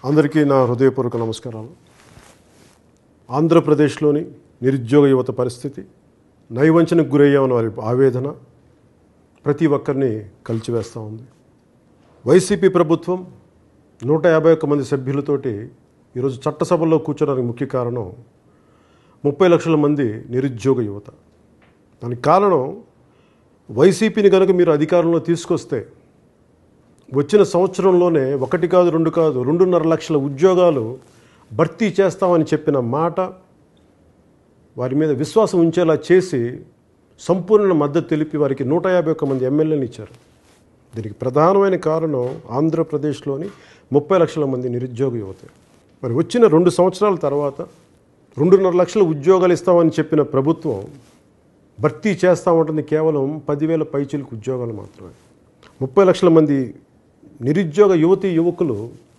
అందరికీ నా హృదయపూర్వక నమస్కారాలు ఆంధ్రప్రదేశ్లోని నిరుద్యోగ యువత పరిస్థితి నైవంచనకు గురయ్యామని వారి ఆవేదన ప్రతి ఒక్కరిని కలిచివేస్తూ ఉంది వైసీపీ ప్రభుత్వం నూట యాభై ఒక్క మంది సభ్యులతోటి ఈరోజు చట్టసభల్లో కూర్చోడానికి ముఖ్య కారణం ముప్పై లక్షల మంది నిరుద్యోగ యువత దానికి కారణం వైసీపీని కనుక మీరు అధికారంలో తీసుకొస్తే వచ్చిన సంవత్సరంలోనే ఒకటి కాదు రెండు కాదు రెండున్నర లక్షల ఉద్యోగాలు భర్తీ చేస్తామని చెప్పిన మాట వారి మీద విశ్వాసం ఉంచేలా చేసి సంపూర్ణ మద్దతు తెలిపి వారికి నూట యాభై ఒక్క మంది ఎమ్మెల్యేలు ఇచ్చారు దీనికి ప్రధానమైన కారణం ఆంధ్రప్రదేశ్లోని ముప్పై లక్షల మంది నిరుద్యోగ యువత మరి వచ్చిన రెండు సంవత్సరాల తర్వాత రెండున్నర లక్షల ఉద్యోగాలు ఇస్తామని చెప్పిన ప్రభుత్వం భర్తీ చేస్తామంటుంది కేవలం పదివేల పైచీలకు ఉద్యోగాలు మాత్రమే ముప్పై లక్షల మంది నిరుద్యోగ యువతి యువకులు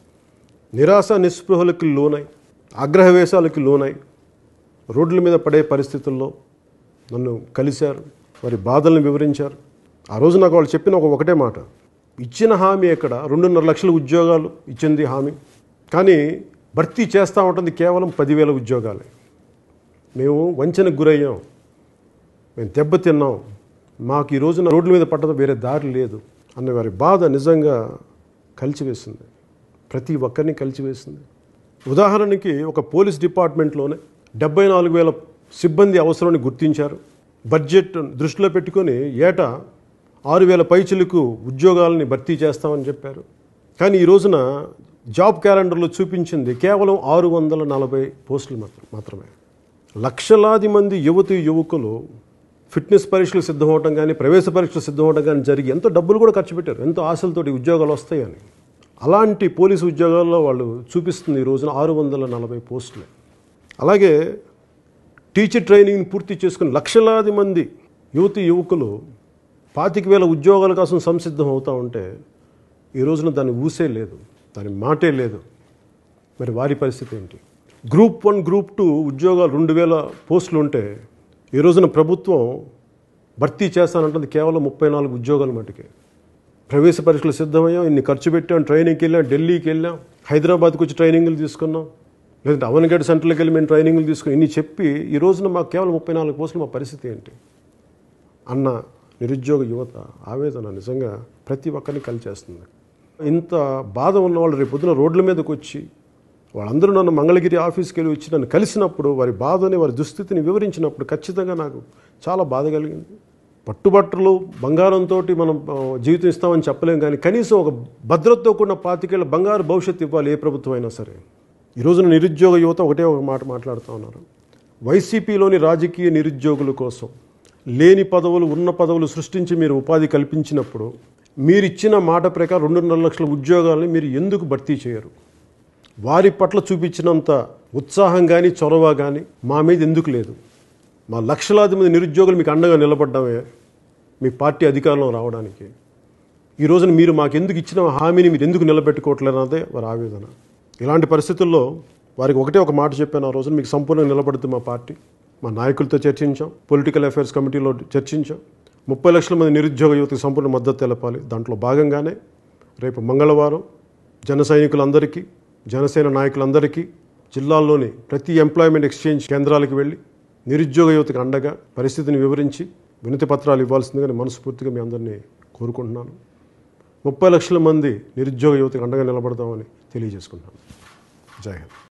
నిరాశ నిస్పృహలకు లోనై ఆగ్రహవేశాలకు లోనై రోడ్ల మీద పడే పరిస్థితుల్లో నన్ను కలిశారు వారి బాధలను వివరించారు ఆ రోజు నాకు వాళ్ళు చెప్పిన ఒక ఒకటే మాట ఇచ్చిన హామీ ఎక్కడ రెండున్నర లక్షల ఉద్యోగాలు ఇచ్చింది హామీ కానీ భర్తీ చేస్తూ ఉంటుంది కేవలం పదివేల ఉద్యోగాలే మేము వంచనకు గురయ్యాం మేము దెబ్బతిన్నాం మాకు ఈ రోజున రోడ్ల మీద పట్టడం వేరే దారి లేదు అన్న వారి బాధ నిజంగా కలిచివేసింది ప్రతి ఒక్కరిని కలిచివేసింది ఉదాహరణకి ఒక పోలీస్ డిపార్ట్మెంట్లోనే డెబ్బై నాలుగు వేల సిబ్బంది అవసరాన్ని గుర్తించారు బడ్జెట్ దృష్టిలో పెట్టుకొని ఏటా ఆరు వేల పైచులకు ఉద్యోగాలని భర్తీ చేస్తామని చెప్పారు కానీ ఈ రోజున జాబ్ క్యాలెండర్లో చూపించింది కేవలం ఆరు వందల నలభై పోస్టులు మాత్రం మాత్రమే లక్షలాది మంది యువతి యువకులు ఫిట్నెస్ పరీక్షలు సిద్ధమవటం కానీ ప్రవేశ పరీక్షలు సిద్ధమవటం కానీ జరిగి ఎంతో డబ్బులు కూడా ఖర్చు పెట్టారు ఎంతో ఆశలతోటి ఉద్యోగాలు వస్తాయని అలాంటి పోలీసు ఉద్యోగాల్లో వాళ్ళు చూపిస్తుంది ఈ రోజున ఆరు వందల నలభై పోస్టులే అలాగే టీచర్ ట్రైనింగ్ పూర్తి చేసుకుని లక్షలాది మంది యువతి యువకులు పాతిక వేల ఉద్యోగాల కోసం సంసిద్ధం అవుతూ ఉంటే ఈ రోజున దాన్ని ఊసే లేదు దాని మాటే లేదు మరి వారి పరిస్థితి ఏంటి గ్రూప్ వన్ గ్రూప్ టూ ఉద్యోగాలు రెండు వేల పోస్టులు ఉంటే ఈ రోజున ప్రభుత్వం భర్తీ చేస్తానంటుంది కేవలం ముప్పై నాలుగు ఉద్యోగాల మటుకే ప్రవేశ పరీక్షలు సిద్ధమయ్యాం ఇన్ని ఖర్చు పెట్టాం ట్రైనింగ్కి వెళ్ళాం ఢిల్లీకి వెళ్ళాం హైదరాబాద్కి వచ్చి ట్రైనింగ్లు తీసుకున్నాం లేదంటే అవనగడ్ సెంటర్కి వెళ్ళి మేము ట్రైనింగ్లు తీసుకుని ఇన్ని చెప్పి ఈ రోజున మాకు కేవలం ముప్పై నాలుగు పోస్టులు మా పరిస్థితి ఏంటి అన్న నిరుద్యోగ యువత ఆవేదన నిజంగా ప్రతి ఒక్కరిని కలిచేస్తుంది ఇంత బాధ ఉన్న వాళ్ళు రేపు పొద్దున రోడ్ల మీదకి వచ్చి వాళ్ళందరూ నన్ను మంగళగిరి ఆఫీస్కి వెళ్ళి వచ్చి నన్ను కలిసినప్పుడు వారి బాధని వారి దుస్థితిని వివరించినప్పుడు ఖచ్చితంగా నాకు చాలా బాధ కలిగింది పట్టుబట్టలు బంగారంతో మనం ఆ, జీవితం ఇస్తామని చెప్పలేం కానీ కనీసం ఒక భద్రతతో కూడిన పాతికేళ్ళ బంగారు భవిష్యత్తు ఇవ్వాలి ఏ ప్రభుత్వం అయినా సరే ఈ రోజున నిరుద్యోగ యువత ఒకటే ఒక మాట మాట్లాడుతూ ఉన్నారు వైసీపీలోని రాజకీయ నిరుద్యోగుల కోసం లేని పదవులు ఉన్న పదవులు సృష్టించి మీరు ఉపాధి కల్పించినప్పుడు మీరు ఇచ్చిన మాట ప్రకారం రెండున్నర లక్షల ఉద్యోగాలని మీరు ఎందుకు భర్తీ చేయరు వారి పట్ల చూపించినంత ఉత్సాహం కానీ చొరవ కానీ మా మీద ఎందుకు లేదు మా లక్షలాది మంది నిరుద్యోగులు మీకు అండగా నిలబడ్డమే మీ పార్టీ అధికారంలో రావడానికి ఈ రోజున మీరు మాకు ఎందుకు ఇచ్చిన హామీని మీరు ఎందుకు నిలబెట్టుకోవట్లేదు అన్నదే వారి ఆవేదన ఇలాంటి పరిస్థితుల్లో వారికి ఒకటే ఒక మాట చెప్పాను ఆ రోజున మీకు సంపూర్ణంగా నిలబడుతుంది మా పార్టీ మా నాయకులతో చర్చించాం పొలిటికల్ అఫైర్స్ కమిటీలో చర్చించాం ముప్పై లక్షల మంది నిరుద్యోగ యువతకు సంపూర్ణ మద్దతు తెలపాలి దాంట్లో భాగంగానే రేపు మంగళవారం జన సైనికులందరికీ జనసేన నాయకులందరికీ జిల్లాల్లోని ప్రతి ఎంప్లాయ్మెంట్ ఎక్స్చేంజ్ కేంద్రాలకు వెళ్ళి నిరుద్యోగ యువతకు అండగా పరిస్థితిని వివరించి వినతి పత్రాలు ఇవ్వాల్సిందిగా నేను మనస్ఫూర్తిగా మీ అందరినీ కోరుకుంటున్నాను ముప్పై లక్షల మంది నిరుద్యోగ యువతకు అండగా నిలబడదామని తెలియజేసుకుంటున్నాను జై హింద్